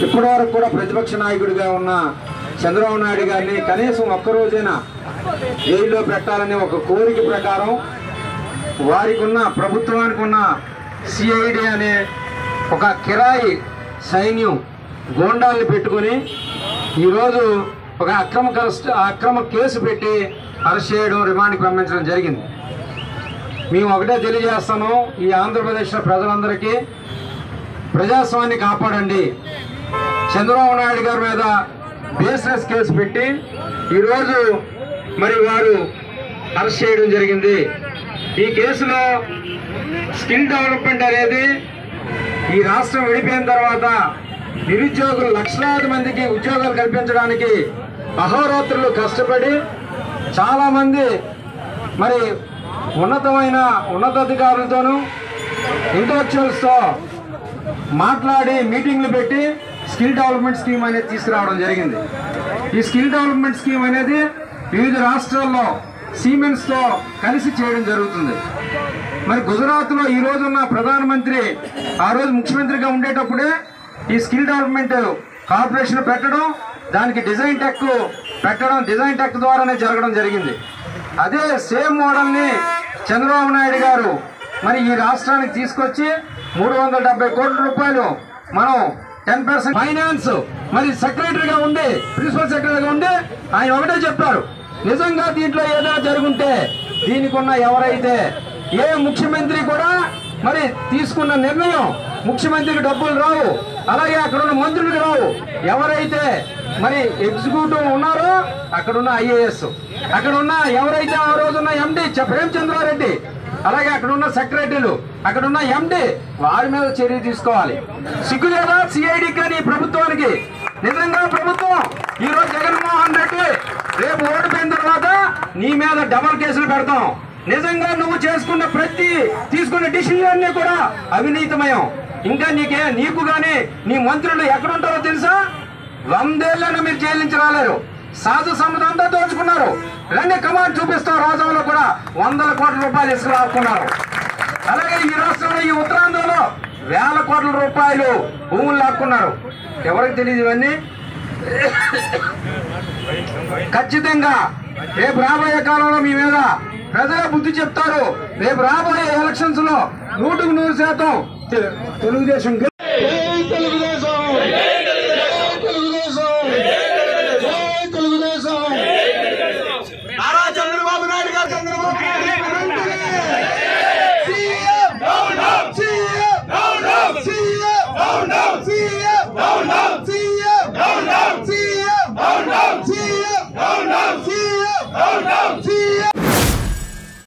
ఇప్పటి వరకు కూడా ప్రతిపక్ష నాయకుడిగా ఉన్న చంద్రబాబు నాయుడు గారిని కనీసం ఒక్కరోజైనా జైల్లో పెట్టాలనే ఒక కోరిక ప్రకారం వారికి ఉన్న ప్రభుత్వానికి ఉన్న సిఐడి అనే ఒక కిరాయి సైన్యం గోండాల్ని పెట్టుకుని ఈరోజు ఒక అక్రమ కరస్ట్ అక్రమ కేసు పెట్టి అరెస్ట్ చేయడం రిమాండ్కి పంపించడం జరిగింది మేము ఒకటే తెలియజేస్తాను ఈ ఆంధ్రప్రదేశ్ ప్రజలందరికీ ప్రజాస్వామ్యాన్ని కాపాడండి చంద్రబాబు నాయుడు గారి మీద బేస్లెస్ కేసు పెట్టి ఈరోజు మరి వారు అరెస్ట్ చేయడం జరిగింది ఈ కేసులో స్కిల్ డెవలప్మెంట్ అనేది ఈ రాష్ట్రం విడిపోయిన తర్వాత నిరుద్యోగులు లక్షలాది మందికి ఉద్యోగాలు కల్పించడానికి అహోరాత్రులు కష్టపడి చాలామంది మరి ఉన్నతమైన ఉన్నతాధికారులతోనూ ఇంటలెక్చువల్స్తో మాట్లాడి మీటింగ్లు పెట్టి స్కిల్ డెవలప్మెంట్ స్కీమ్ అనేది తీసుకురావడం జరిగింది ఈ స్కిల్ డెవలప్మెంట్ స్కీమ్ అనేది వివిధ రాష్ట్రాల్లో సీమెన్స్తో కలిసి చేయడం జరుగుతుంది మరి గుజరాత్లో ఈ రోజున్న ప్రధానమంత్రి ఆ రోజు ముఖ్యమంత్రిగా ఉండేటప్పుడే ఈ స్కిల్ డెవలప్మెంట్ కార్పొరేషన్ పెట్టడం దానికి డిజైన్ టెక్ పెట్టడం డిజైన్ టెక్ ద్వారానే జరగడం జరిగింది అదే సేమ్ మోడల్ని చంద్రబాబు నాయుడు గారు మరి ఈ రాష్ట్రానికి తీసుకొచ్చి మూడు వందల డెబ్బై కోట్ల రూపాయలు మనం టెన్ పర్సెంట్ ఫైనాన్స్ మరి సెక్రటరీగా ఉండి ప్రిన్సిపల్ సెక్రటరీగా ఉండి ఆయన ఒకటే చెప్పారు నిజంగా దీంట్లో ఏదైనా జరుగుంటే దీనికి ఉన్న ఎవరైతే ఏ ముఖ్యమంత్రి కూడా మరి తీసుకున్న నిర్ణయం ముఖ్యమంత్రికి డబ్బులు రావు అలాగే అక్కడ ఉన్న మంత్రులకు రావు ఎవరైతే మరి ఎగ్జిక్యూటివ్ ఉన్నారో అక్కడ ఉన్న ఐఏఎస్ అక్కడ ఉన్న ఎవరైతే ఆ రోజున్న ఎండి ప్రేమచంద్రారెడ్డి అలాగే అక్కడ ఉన్న సెక్రటరీలు అక్కడ ఉన్న ఎండి వారి మీద చర్య తీసుకోవాలి సిగ్గు లేదా సిఐడి కానీ ఈ ప్రభుత్వానికి నిజంగా ప్రభుత్వం ఈ రోజు జగన్మోహన్ రెడ్డి రేపు ఓడిపోయిన తర్వాత నీ మీద డబల్ కేసులు పెడతాం నిజంగా నువ్వు చేసుకున్న ప్రతి తీసుకున్న డిసిషన్ అన్ని కూడా అవినీతిమయం ఇంకా నీకే నీకు గాని నీ మంత్రులు ఎక్కడుంటారో తెలుసా వందేళ్లను మీరు జైలించి రాలేరు సాధు సంపద అంతా దోచుకున్నారు రండి కమాండ్ చూపిస్తాం రాజంలో కూడా వందల కోట్ల రూపాయలు ఇసుక లాక్కున్నారు అలాగే ఈ రాష్ట్రంలో ఈ ఉత్తరాంధ్రలో వేల కోట్ల రూపాయలు భూములు లాక్కున్నారు ఎవరికి తెలియదు ఇవన్నీ ఖచ్చితంగా రేపు రాబోయే కాలంలో మీ మీద ప్రజలే బుద్ధి చెప్తారు రేపు రాబోయే ఎలక్షన్స్ లో నూటుకు నూరు శాతం తె- తెలుగుదేశం గెలు-